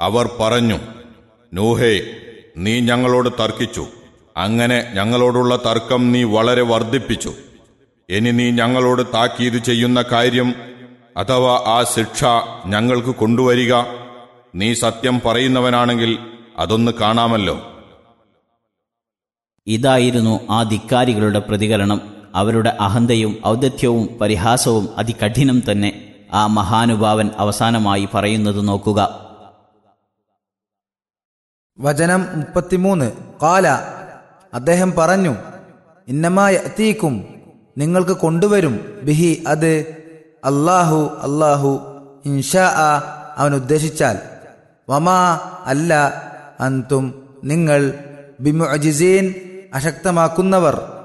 അവർ പറഞ്ഞു നൂഹേ നീ ഞങ്ങളോട് തർക്കിച്ചു അങ്ങനെ ഞങ്ങളോടുള്ള തർക്കം നീ വളരെ വർദ്ധിപ്പിച്ചു ഇനി നീ ഞങ്ങളോട് താക്കീത് ചെയ്യുന്ന കാര്യം അഥവാ ആ ശിക്ഷ ഞങ്ങൾക്ക് കൊണ്ടുവരിക നീ സത്യം പറയുന്നവനാണെങ്കിൽ അതൊന്ന് കാണാമല്ലോ ഇതായിരുന്നു ആ ധിക്കാരികളുടെ പ്രതികരണം അവരുടെ അഹന്തയും ഔദത്യവും പരിഹാസവും അതികഠിനം തന്നെ ആ മഹാനുഭാവൻ അവസാനമായി പറയുന്നത് നോക്കുക വചനം മുപ്പത്തിമൂന്ന് കാല അദ്ദേഹം പറഞ്ഞു ഇന്നമായ എത്തീക്കും നിങ്ങൾക്ക് കൊണ്ടുവരും ബിഹി അത് അല്ലാഹു അല്ലാഹു ഇൻഷാ ആ അവൻ ഉദ്ദേശിച്ചാൽ വമാ അല്ല അന്തും നിങ്ങൾ ബിമുഅജിസീൻ അശക്തമാക്കുന്നവർ